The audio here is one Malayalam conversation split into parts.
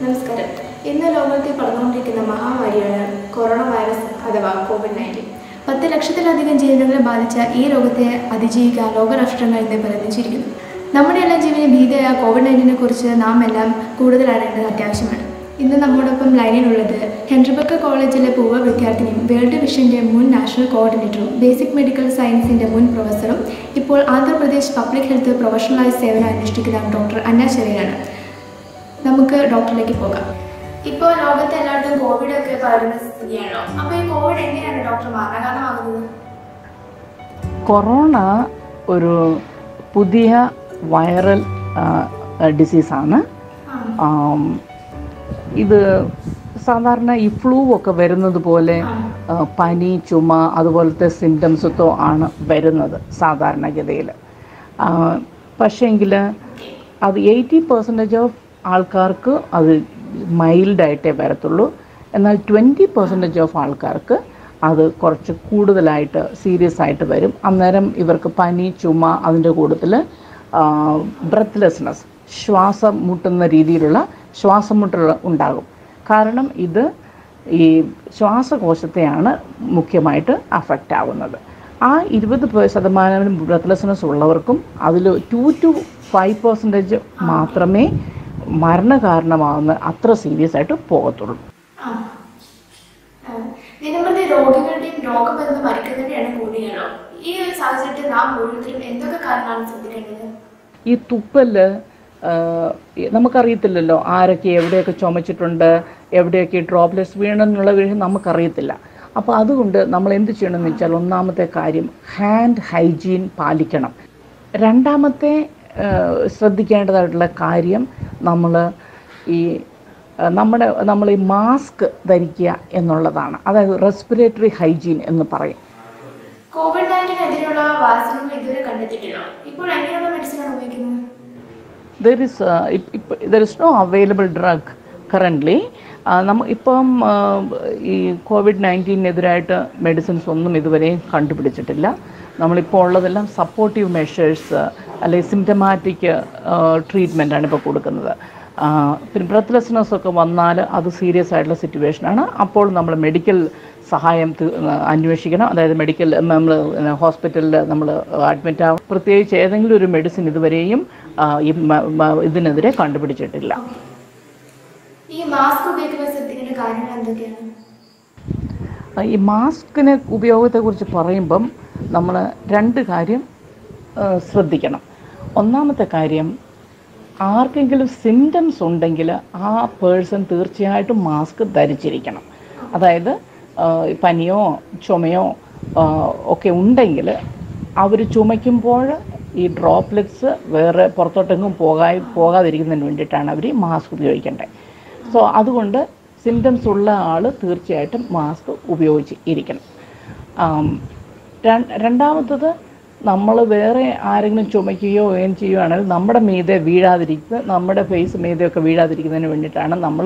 നമസ്കാരം ഇന്ന് ലോകത്തെ പടർന്നുകൊണ്ടിരിക്കുന്ന മഹാമാരിയാണ് കൊറോണ വൈറസ് അഥവാ കോവിഡ് നയൻറ്റീൻ പത്ത് ലക്ഷത്തിലധികം ജീവനുകളെ ബാധിച്ച ഈ രോഗത്തെ അതിജീവിക്കാൻ ലോകരാഷ്ട്രങ്ങൾ ഇന്ന് പ്രയത്നിച്ചിരിക്കുന്നു നമ്മുടെ എല്ലാം ജീവന് ഭീതിയായ കോവിഡ് നയൻറ്റീനെ കുറിച്ച് നാം എല്ലാം കൂടുതൽ അറിയേണ്ടത് അത്യാവശ്യമാണ് ഇന്ന് നമ്മോടൊപ്പം ലൈനിലുള്ളത് ഹെൻറിബക്ക കോളേജിലെ പൂർവ്വ വിദ്യാർത്ഥിനിയും വേൾഡ് വിഷന്റെ മുൻ നാഷണൽ കോർഡിനേറ്ററും ബേസിക് മെഡിക്കൽ സയൻസിന്റെ മുൻ പ്രൊഫസറും ഇപ്പോൾ ആന്ധ്രാപ്രദേശ് പബ്ലിക് ഹെൽത്ത് പ്രൊഫഷണലായി സേവനം അനുഷ്ഠിക്കുന്ന ഡോക്ടർ അന്ന ചെറിയാണ് നമുക്ക് ഡോക്ടറിലേക്ക് പോകാം ഇപ്പോൾ ലോകത്തെ എല്ലായിടത്തും കോവിഡ് ഒക്കെ പകരുന്ന സ്ഥിതിയാണല്ലോ അപ്പോൾ ഈ കോവിഡ് എങ്ങനെയാണ് ഡോക്ടർ മരണകാരണമാകുന്നത് കൊറോണ ഒരു പുതിയ വൈറൽ ഡിസീസാണ് ആം, ഇത് സാധാരണ ഈ ഫ്ലൂ ഒക്കെ വരുന്നത് പോലെ ആ, പനി ചുമ അതുപോലത്തെ സിംറ്റംസൊക്കെ ആണ് വരുന്നത് സാധാരണഗതിയിൽ പക്ഷേങ്കിൽ അത് എയ്റ്റി പെർസെൻറ്റേജ് ഓഫ് ആൾക്കാർക്ക് അത് മൈൽഡായിട്ടേ വരത്തുള്ളൂ എന്നാൽ ട്വൻറ്റി പെർസെൻറ്റേജ് ഓഫ് ആൾക്കാർക്ക് അത് കുറച്ച് കൂടുതലായിട്ട് സീരിയസ് ആയിട്ട് വരും അന്നേരം ഇവർക്ക് പനി ചുമ അതിൻ്റെ കൂട്ടത്തിൽ ബ്രത്ത്ലെസ്നെസ് ശ്വാസം മുട്ടുന്ന രീതിയിലുള്ള ശ്വാസം മുട്ടൽ ഉണ്ടാകും കാരണം ഇത് ഈ ശ്വാസകോശത്തെയാണ് മുഖ്യമായിട്ട് അഫക്റ്റ് ആവുന്നത് ആ ഇരുപത് പേ- ശതമാനം ബ്രത്ത്ലെസ്നെസ് ഉള്ളവർക്കും അതിൽ ടു ടു ഫൈവ് പെർസെൻറ്റേജ് മാത്രമേ മരണകാരണമാകുന്ന അത്ര സീരിയസ് ആയിട്ട് പോകത്തുള്ളൂ ദിനംപ്രതി രോഗികളുടെയും രോഗം വരുന്ന മരിക്കുന്നതിന്റെ എണ്ണം കൂടുകയാണോ ഈ ഒരു സാഹചര്യത്തിൽ നാം ഓരോരുത്തരും എന്തൊക്കെ കാര്യങ്ങളാണ് ശ്രദ്ധിക്കേണ്ടത് ഈ തുപ്പല് ആ, ഈ നമുക്കറിയത്തില്ലല്ലോ ആരൊക്കെ എവിടെയൊക്കെ ചുമച്ചിട്ടുണ്ട് എവിടെയൊക്കെ ഡ്രോപ്ലെറ്റ്സ് വീണെന്നുള്ള വിഷയം നമുക്കറിയത്തില്ല അപ്പോൾ അതുകൊണ്ട് നമ്മൾ എന്ത് ചെയ്യണമെന്ന് വെച്ചാൽ ഒന്നാമത്തെ കാര്യം ഹാൻഡ് ഹൈജീൻ പാലിക്കണം രണ്ടാമത്തെ ആ, ശ്രദ്ധിക്കേണ്ടതായിട്ടുള്ള കാര്യം നമ്മൾ ഈ ആ, നമ്മുടെ നമ്മൾ ഈ മാസ്ക് ധരിക്കുക എന്നുള്ളതാണ് അതായത് റെസ്പിറേറ്ററി ഹൈജീൻ എന്ന് പറയും കോവിഡ് നയൻറ്റീനെതിരെയുള്ള വാക്സിനുകൾ ഇതുവരെ കണ്ടെത്തിയിട്ടില്ല ഇപ്പോൾ എങ്ങനെയുള്ള മെഡിസിനാണ് ഉപയോഗിക്കുന്നത് there is there is no available drug currently നമ്മ ഇപ്പം ആ, ഈ കോവിഡ് നയൻറ്റീനെതിരായിട്ട് മെഡിസിൻസ് ഒന്നും ഇതുവരെയും കണ്ടുപിടിച്ചിട്ടില്ല നമ്മളിപ്പോൾ ഉള്ളതെല്ലാം സപ്പോർട്ടീവ് മെഷേഴ്സ് അല്ലെങ്കിൽ സിംറ്റമാറ്റിക് ട്രീറ്റ്മെൻറ്റാണ് ഇപ്പോൾ കൊടുക്കുന്നത് ആ, പിന്നെ ബ്രത്ത്ലെസ്നെസ് ഒക്കെ വന്നാൽ അത് സീരിയസ് ആയിട്ടുള്ള സിറ്റുവേഷനാണ് അപ്പോൾ നമ്മൾ മെഡിക്കൽ സഹായം തി- അന്വേഷിക്കണം അതായത് മെഡിക്കൽ നമ്മൾ ഹോസ്പിറ്റലിൽ നമ്മൾ അഡ്മിറ്റ് ആവും പ്രത്യേകിച്ച് ഏതെങ്കിലും ഒരു മെഡിസിൻ ഇതുവരെയും ആ, ഈ മ- മ- ഇതിനെതിരെ കണ്ടുപിടിച്ചിട്ടില്ല ഈ മാസ്ക് ഉപയോഗിക്കുമ്പോൾ ശ്രദ്ധിക്കേണ്ട കാര്യങ്ങൾ എന്തൊക്കെയാണ് ആ, ഈ മാസ്കിനെ ഉപയോഗത്തെക്കുറിച്ച് പറയുമ്പം നമ്മൾ രണ്ട് കാര്യം ആ, ശ്രദ്ധിക്കണം ഒന്നാമത്തെ കാര്യം ആർക്കെങ്കിലും സിംറ്റംസ് ഉണ്ടെങ്കിൽ ആ പേഴ്സൺ തീർച്ചയായിട്ടും മാസ്ക് ധരിച്ചിരിക്കണം അതായത് ആ, പനിയോ ചുമയോ ആ, ഒക്കെ ഉണ്ടെങ്കിൽ അവർ ചുമയ്ക്കുമ്പോൾ ഈ ഡ്രോപ്ലെറ്റ്സ് വേറെ പുറത്തോട്ടെങ്ങും പോകാ പോകാതിരിക്കുന്നതിന് വേണ്ടിയിട്ടാണ് അവർ മാസ്ക് ഉപയോഗിക്കേണ്ടത് സോ അതുകൊണ്ട് സിംറ്റംസ് ഉള്ള ആൾ തീർച്ചയായിട്ടും മാസ്ക് ഉപയോഗിച്ച് ഇരിക്കണം ആം, ര- രണ്ടാമത്തത് നമ്മൾ വേറെ ആരെങ്കിലും ചുമയ്ക്കുകയോ ഏൻ ചെയ്യുകയാണെങ്കിൽ നമ്മുടെ മീതെ വീഴാതിരിക്കുക നമ്മുടെ ഫേസ് മീതെയൊക്കെ വീഴാതിരിക്കുന്നതിന് വേണ്ടിയിട്ടാണ് നമ്മൾ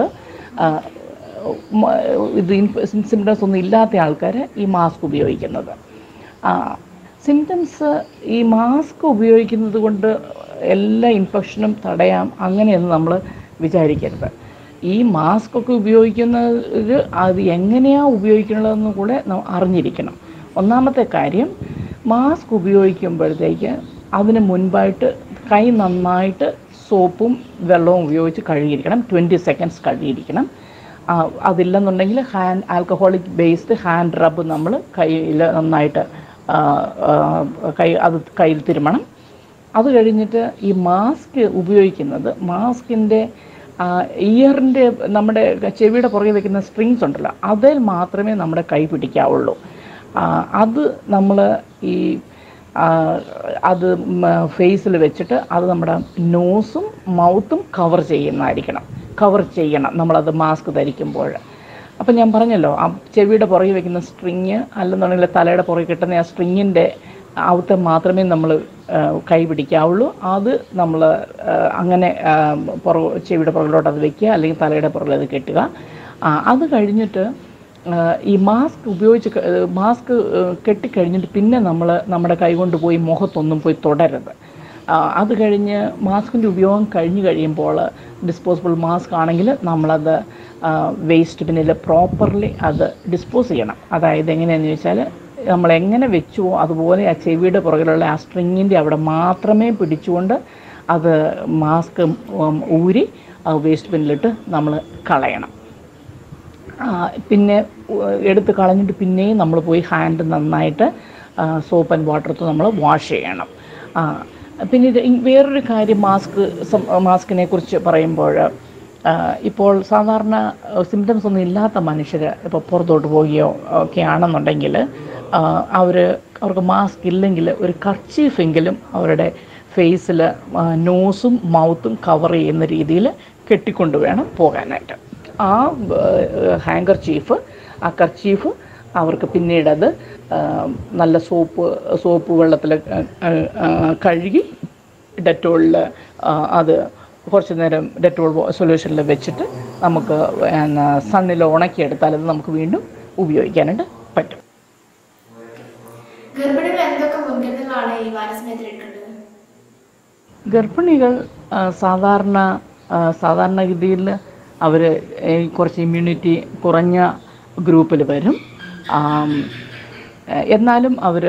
ഇത് സിംറ്റംസ് ഒന്നും ഇല്ലാത്ത ആൾക്കാർ ഈ മാസ്ക് ഉപയോഗിക്കുന്നത് സിംറ്റംസ് ഈ മാസ്ക് ഉപയോഗിക്കുന്നത് കൊണ്ട് എല്ലാ ഇൻഫെക്ഷനും തടയാം അങ്ങനെയൊന്നും നമ്മൾ വിചാരിക്കരുത് ഈ മാസ്ക് ഒക്കെ ഉപയോഗിക്കുന്നത് അത് എങ്ങനെയാണ് ഉപയോഗിക്കണതെന്ന് കൂടെ നാം അറിഞ്ഞിരിക്കണം ഒന്നാമത്തെ കാര്യം മാസ്ക് ഉപയോഗിക്കുമ്പോഴത്തേക്ക് അതിന് മുൻപായിട്ട് കൈ നന്നായിട്ട് സോപ്പും വെള്ളവും ഉപയോഗിച്ച് കഴുകിയിരിക്കണം ട്വൻറ്റി സെക്കൻഡ്സ് കഴുകിയിരിക്കണം ആ, അതില്ലെന്നുണ്ടെങ്കിൽ hand alcoholic based hand rub നമ്മൾ കയ്യിൽ നന്നായിട്ട് ആ, ആ, കൈ അത് കയ്യിൽ തിരുമണം അത് കഴിഞ്ഞിട്ട് ഈ മാസ്ക് ഉപയോഗിക്കുന്നത് മാസ്കിൻ്റെ ഇയറിൻ്റെ നമ്മുടെ ചെവിയുടെ പുറകെ വെക്കുന്ന സ്ട്രിങ്സ് ഉണ്ടല്ലോ അതിൽ മാത്രമേ നമ്മുടെ കൈ പിടിക്കാവുള്ളൂ ആ, അത് നമ്മൾ ഈ ആ, അത് ഫേസിൽ വെച്ചിട്ട് അത് നമ്മുടെ നോസും മൗത്തും കവർ ചെയ്യുന്നതായിരിക്കണം കവർ ചെയ്യണം നമ്മളത് മാസ്ക് ധരിക്കുമ്പോൾ അപ്പം ഞാൻ പറഞ്ഞല്ലോ ആ ചെവിയുടെ പുറകെ വെക്കുന്ന സ്ട്രിങ് അല്ലെന്നുണ്ടെങ്കിൽ തലയുടെ പുറകെ കിട്ടുന്ന ആ സ്ട്രിങ്ങിൻ്റെ അവിടുത്തെ മാത്രമേ നമ്മൾ കൈ പിടിക്കാവുള്ളൂ അത് നമ്മൾ അങ്ങനെ ആ, പുറ ചെവിയുടെ പുറകിലോട്ട് അത് വെക്കുക അല്ലെങ്കിൽ തലയുടെ പുറകിൽ അത് കെട്ടുക ആ, അത് കഴിഞ്ഞിട്ട് ആ, ഈ മാസ്ക് ഉപയോഗിച്ച് ക- മാസ്ക് കെട്ടിക്കഴിഞ്ഞിട്ട് പിന്നെ നമ്മൾ നമ്മുടെ കൈ കൊണ്ട് പോയി മുഖത്തൊന്നും പോയി തൊടരുത് ആ, അത് കഴിഞ്ഞ് മാസ്കിൻ്റെ ഉപയോഗം കഴിഞ്ഞ് കഴിയുമ്പോൾ ഡിസ്പോസിബിൾ മാസ്ക് ആണെങ്കിൽ നമ്മളത് വേസ്റ്റ് ബിന്നിൽ പ്രോപ്പർലി അത് ഡിസ്പോസ് ചെയ്യണം അതായത് എങ്ങനെയാണെന്ന് ചോദിച്ചാൽ നമ്മൾ എങ്ങനെ വെച്ചുവോ അതുപോലെ ആ ചെവിയുടെ പുറകിലുള്ള ആ സ്ട്രിങ്ങിൻ്റെ അവിടെ മാത്രമേ പിടിച്ചുകൊണ്ട് അത് മാസ്ക് ഊരി വേസ്റ്റ് ബിന്നിലിട്ട് നമ്മൾ കളയണം ആ, പിന്നെ ഉ- എടുത്ത് കളഞ്ഞിട്ട് പിന്നെയും നമ്മൾ പോയി ഹാൻഡ് നന്നായിട്ട് സോപ്പ് ആൻഡ് വാട്ടർ നമ്മൾ വാഷ് ചെയ്യണം ആ, പിന്നെ ഇത് ഇ- വേറൊരു കാര്യം മാസ്ക് മാസ്കിനെ കുറിച്ച് പറയുമ്പോൾ ആ, ഇപ്പോൾ സാധാരണ സിംറ്റംസ് ഒന്നും ഇല്ലാത്ത മനുഷ്യർ ഇപ്പോൾ പുറത്തോട്ട് പോവുകയോ ഒക്കെ ആണെന്നുണ്ടെങ്കിൽ അവർ അവർക്ക് മാസ്ക് ഇല്ലെങ്കിൽ ഒരു കർച്ചീഫെങ്കിലും അവരുടെ ഫേസിൽ നോസും മൗത്തും കവർ ചെയ്യുന്ന രീതിയിൽ കെട്ടിക്കൊണ്ട് വേണം പോകാനായിട്ട് ആ ഹാങ്കർ ചീഫ് ആ കർച്ചീഫ് അവർക്ക് പിന്നീട് അത് ആ, നല്ല സോപ്പ് സോപ്പ് വെള്ളത്തിൽ കഴുകി ഡെറ്റോളിൽ അത് കുറച്ച് നേരം ഡെറ്റോൾ സൊല്യൂഷനിൽ വെച്ചിട്ട് നമുക്ക് സണ്ണിൽ ഉണക്കിയെടുത്താൽ അത് നമുക്ക് വീണ്ടും ഉപയോഗിക്കാനായിട്ട് പറ്റും ഗർഭിണികൾ എന്തൊക്കെ മുൻകരുതലാണ് ഈ വൈറസിനെതിരെ എടുക്കേണ്ടത് ഗർഭിണികൾ ആ, സാധാരണ ആ, സാധാരണഗതിയിൽ അവർ കുറച്ച് ഇമ്മ്യൂണിറ്റി കുറഞ്ഞ ഗ്രൂപ്പിൽ വരും ആം, ഏഹ് എന്നാലും അവർ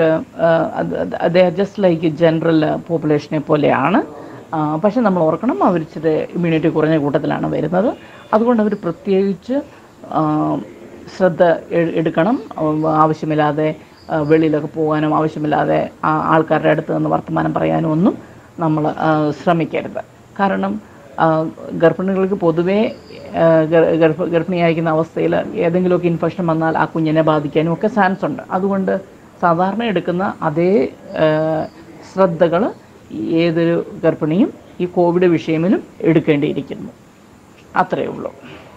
they are just like general പോപ്പുലേഷനെ പോലെയാണ് ആ, പക്ഷെ നമ്മൾ ഓർക്കണം അവർ ഇച്ചിരി ഇമ്മ്യൂണിറ്റി കുറഞ്ഞ കൂട്ടത്തിലാണ് വരുന്നത് അതുകൊണ്ട് അവർ പ്രത്യേകിച്ച് ആ, ശ്രദ്ധ എ- എടുക്കണം ഉം, ആവശ്യമില്ലാതെ ആ, വെളിയിലൊക്കെ പോകാനും ആവശ്യമില്ലാതെ ആ ആൾക്കാരുടെ അടുത്ത് നിന്ന് വർത്തമാനം പറയാനും ഒന്നും നമ്മൾ ശ്രമിക്കരുത് കാരണം ആ, ഗർഭിണികൾക്ക് പൊതുവേ ആ, ഗർ- ഗർഭ ഗർഭിണിയായിരിക്കുന്ന അവസ്ഥയിൽ ഏതെങ്കിലുമൊക്കെ ഇൻഫെക്ഷൻ വന്നാൽ ആ കുഞ്ഞിനെ ബാധിക്കാനും ഒക്കെ ചാൻസ് ഉണ്ട് അതുകൊണ്ട് സാധാരണ എടുക്കുന്ന അതേ ശ്രദ്ധകൾ ഏതൊരു ഗർഭിണിയും ഈ കോവിഡ് വിഷയമിലും എടുക്കേണ്ടിയിരിക്കുന്നു അത്രയേ ഉള്ളൂ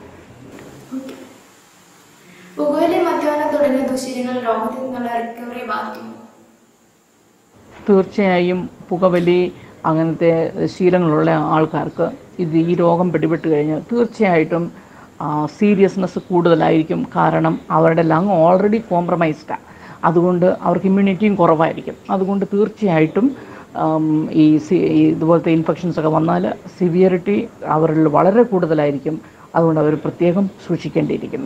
പുകവലി മദ്യപാനം തുടങ്ങിയ ദുശീലങ്ങൾ രോഗത്തിൽ നിന്നുള്ള റിക്കവറിയെ ബാധിക്കുന്നു തീർച്ചയായും പുകവലി അങ്ങനത്തെ ശീലങ്ങളുള്ള ആൾക്കാർക്ക് ഇത് ഈ രോഗം പിടിപെട്ട് കഴിഞ്ഞാൽ തീർച്ചയായിട്ടും സീരിയസ്നെസ് കൂടുതലായിരിക്കും കാരണം അവരുടെ ലങ് ഓൾറെഡി കോംപ്രമൈസ്ഡാണ് അതുകൊണ്ട് അവർക്ക് ഇമ്മ്യൂണിറ്റിയും കുറവായിരിക്കും അതുകൊണ്ട് തീർച്ചയായിട്ടും ആം, ഈ സി ഈ ഇതുപോലത്തെ ഇൻഫെക്ഷൻസ് ഒക്കെ വന്നാൽ സിവിയറിറ്റി അവരിൽ വളരെ കൂടുതലായിരിക്കും അതുകൊണ്ട് അവർ പ്രത്യേകം സൂക്ഷിക്കേണ്ടിയിരിക്കുന്നു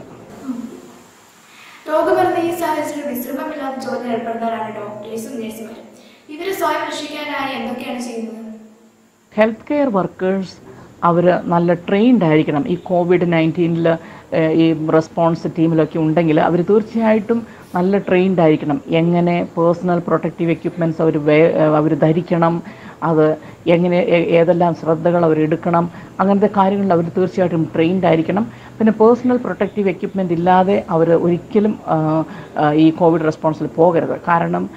രോഗം വരുന്ന ഈ സാഹചര്യത്തിൽ വിശ്രമമില്ലാത്ത ജോലിയിൽ ഏർപ്പെടുന്നവരാണ് ഡോക്ടേഴ്സും നഴ്സുമാരും ഇവർ സ്വയം രക്ഷിക്കാനായി എന്തൊക്കെയാണ് ചെയ്യുന്നത് ഹെൽത്ത് കെയർ വർക്കേഴ്സ് അവർ നല്ല ട്രെയിൻഡ് ആയിരിക്കണം ഈ കോവിഡ് നയൻറ്റീനിൽ ഈ റെസ്പോൺസ് ടീമിലൊക്കെ ഉണ്ടെങ്കിൽ അവർ തീർച്ചയായിട്ടും നല്ല ട്രെയിൻഡ് ആയിരിക്കണം എങ്ങനെ പേഴ്സണൽ പ്രൊട്ടക്റ്റീവ് എക്യുപ്മെൻറ്റ്സ് അവർ വേ അവർ ധരിക്കണം അത് എങ്ങനെ ഏ- ഏതെല്ലാം ശ്രദ്ധകൾ അവർ എടുക്കണം അങ്ങനത്തെ കാര്യങ്ങളിൽ അവർ തീർച്ചയായിട്ടും ട്രെയിൻഡ് ആയിരിക്കണം പിന്നെ പേഴ്സണൽ പ്രൊട്ടക്റ്റീവ് എക്യുപ്മെൻ്റ് ഇല്ലാതെ അവർ ഒരിക്കലും ആ, ആ, ഈ കോവിഡ് റെസ്പോൺസിൽ പോകരുത് കാരണം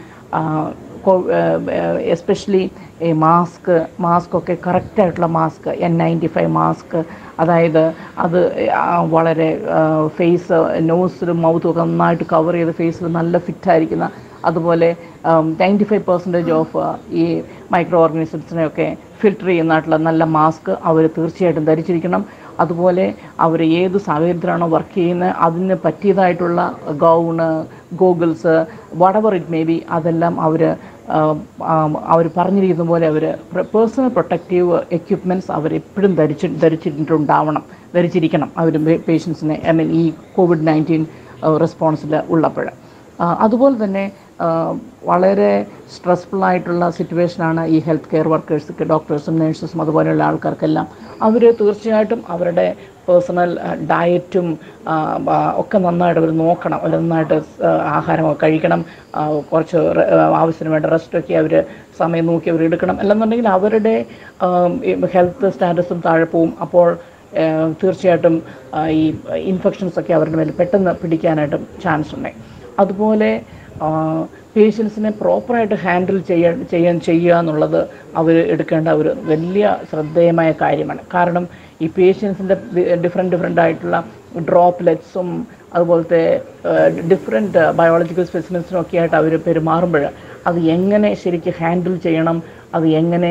എസ്പെഷ്യലി ഈ മാസ്ക് മാസ്ക് ഒക്കെ കറക്റ്റായിട്ടുള്ള mask N ninety five mask അതായത് അത് ആ, വളരെ ഫേസ് നോസിലും മൗത്തും ഒക്കെ നന്നായിട്ട് കവർ ചെയ്ത് ഫേസിൽ നല്ല ഫിറ്റായിരിക്കുന്ന അതുപോലെ നയൻറ്റി ഫൈവ് പെർസെൻറ്റേജ് ഓഫ് ഈ മൈക്രോ ഓർഗാനിസംസിനെയൊക്കെ ഫിൽട്ടർ ചെയ്യുന്നതായിട്ടുള്ള നല്ല മാസ്ക് അവർ തീർച്ചയായിട്ടും ധരിച്ചിരിക്കണം അതുപോലെ അവർ ഏത് സാഹചര്യത്തിലാണോ വർക്ക് ചെയ്യുന്നത് അതിന് പറ്റിയതായിട്ടുള്ള gown goggles whatever it may be അതെല്ലാം അവർ അവർ പറഞ്ഞിരിക്കുന്ന പോലെ അവർ പേഴ്സണൽ പ്രൊട്ടക്റ്റീവ് എക്യുപ്മെൻറ്റ്സ് അവർ എപ്പോഴും ധരിച്ച് ധരിച്ചിട്ടുണ്ടാവണം ധരിച്ചിരിക്കണം അവർ പേഷ്യൻസിനെ ഐ മീൻ ഈ കോവിഡ് നയൻറ്റീൻ റെസ്പോൺസിൽ ഉള്ളപ്പോൾ ആ, അതുപോലെ തന്നെ ആ, വളരെ സ്ട്രെസ്ഫുൾ ആയിട്ടുള്ള സിറ്റുവേഷനാണ് ഈ ഹെൽത്ത് കെയർ വർക്കേഴ്സൊക്കെ ഡോക്ടേഴ്സും നേഴ്സസും അതുപോലെയുള്ള ആൾക്കാർക്കെല്ലാം അവർ തീർച്ചയായിട്ടും അവരുടെ പേഴ്സണൽ ഡയറ്റും ആ, ആ, ഒക്കെ നന്നായിട്ട് അവർ നോക്കണം അവർ നന്നായിട്ട് സ്- ആ, ആഹാരമൊക്കെ കഴിക്കണം ആ, കുറച്ച് റെ- ആ, ആവശ്യത്തിന് വേണ്ട റെസ്റ്റൊക്കെ അവർ സമയം നോക്കി അവർ എടുക്കണം അല്ലെന്നുണ്ടെങ്കിൽ അവരുടെ ഹെൽത്ത് സ്റ്റാറ്റസും താഴെ പോവും അപ്പോൾ ഏഹ് തീർച്ചയായിട്ടും ആ, ഈ ഇൻഫെക്ഷൻസ് ഒക്കെ അവരുടെ മേൽ പെട്ടെന്ന് പിടിക്കാനായിട്ടും ചാൻസ് ഉണ്ട് അതുപോലെ പേഷ്യൻസിനെ പ്രോപ്പറായിട്ട് ഹാൻഡിൽ ചെയ്യാൻ ചെയ്യാൻ ചെയ്യുക എന്നുള്ളത് അവർ എടുക്കേണ്ട ഒരു വലിയ ശ്രദ്ധേയമായ കാര്യമാണ് കാരണം ഈ പേഷ്യൻസിൻ്റെ ഡിഫറെൻറ്റ് ഡിഫറെൻ്റ് ആയിട്ടുള്ള ഡ്രോപ്ലെറ്റ്സും അതുപോലത്തെ ഡിഫറെൻറ്റ് ബയോളജിക്കൽ സ്പെസിമെൻസിനും ഒക്കെ ആയിട്ട് അവർ പെരുമാറുമ്പോൾ അത് എങ്ങനെ ശരിക്കും ഹാൻഡിൽ ചെയ്യണം അത് എങ്ങനെ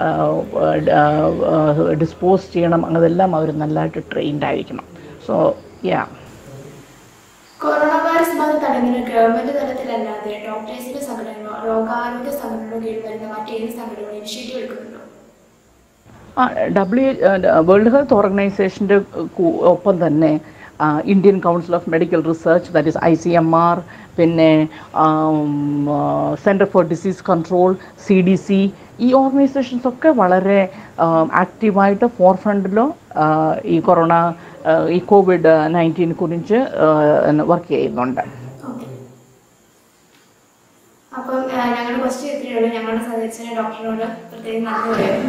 ഡിസ്പോസ് ചെയ്യണം അങ്ങനെല്ലാം അവർ നല്ലതായിട്ട് ട്രെയിൻഡ് ആയിരിക്കണം so yeah corona virus virus ബാധ തടയുന്നതിന് ഗവൺമെന്റ് തലത്തിലല്ലാതെ ഡോക്ടേഴ്സിന്റെ സംഘടനയോ രോഗാരോഗ്യ സംഘടനയോ കീഴിൽ വരുന്ന മറ്റേത് സംഘടനയോ ഇനിഷ്യേറ്റീവ് എടുക്കുന്നുണ്ടോ ഡബ്ല്യു വേൾഡ് ഹെൽത്ത് ഓർഗനൈസേഷൻ്റെ ഒപ്പം തന്നെ ആ, Indian council of medical research that is I C M R പിന്നെ centre for disease control C D C ഈ ഓർഗനൈസേഷൻസ് ഒക്കെ വളരെ ആക്റ്റീവായിട്ട് ഫോർ ഫ്രണ്ടിലോ ഈ കൊറോണ ആ, ഈ കോവിഡ് നയൻറ്റീനെ കുറിച്ച് വർക്ക് ചെയ്യുന്നുണ്ട് ഓക്കെ അപ്പം ആ, ഞങ്ങളുടെ ക്വസ്റ്റ്യൻ ഇത്രയേ ഉള്ളൂ ഞങ്ങളുടെ സഹകരിച്ച ഡോക്ടറിനോട് പ്രത്യേകം നന്ദി പറയുന്നു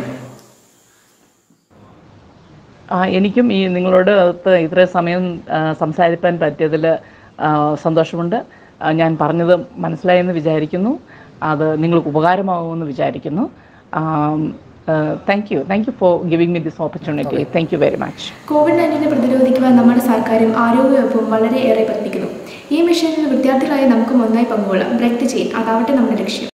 ആ, എനിക്കും ഈ നിങ്ങളോട് ഒത്ത് ഇത്രയും സമയം ആ, സംസാരിക്കാൻ പറ്റിയതിൽ ആ, സന്തോഷമുണ്ട് ആ, ഞാൻ പറഞ്ഞത് മനസ്സിലായെന്ന് വിചാരിക്കുന്നു അത് നിങ്ങൾക്ക് ഉപകാരമാകുമെന്ന് വിചാരിക്കുന്നു thank you thank you for giving me this opportunity thank you very much COVID നയൻറ്റീനെ പ്രതിരോധിക്കുവാൻ നമ്മുടെ സർക്കാരും ആരോഗ്യവകുപ്പും വളരെയേറെ പ്രവർത്തിക്കുന്നു ഈ മിഷനിൽ വിദ്യാർത്ഥികളായി നമുക്കും ഒന്നായി പങ്കുകൊള്ളാം ബ്രെഡ് ചെയിൻ അതാവട്ടെ നമ്മുടെ ലക്ഷ്യം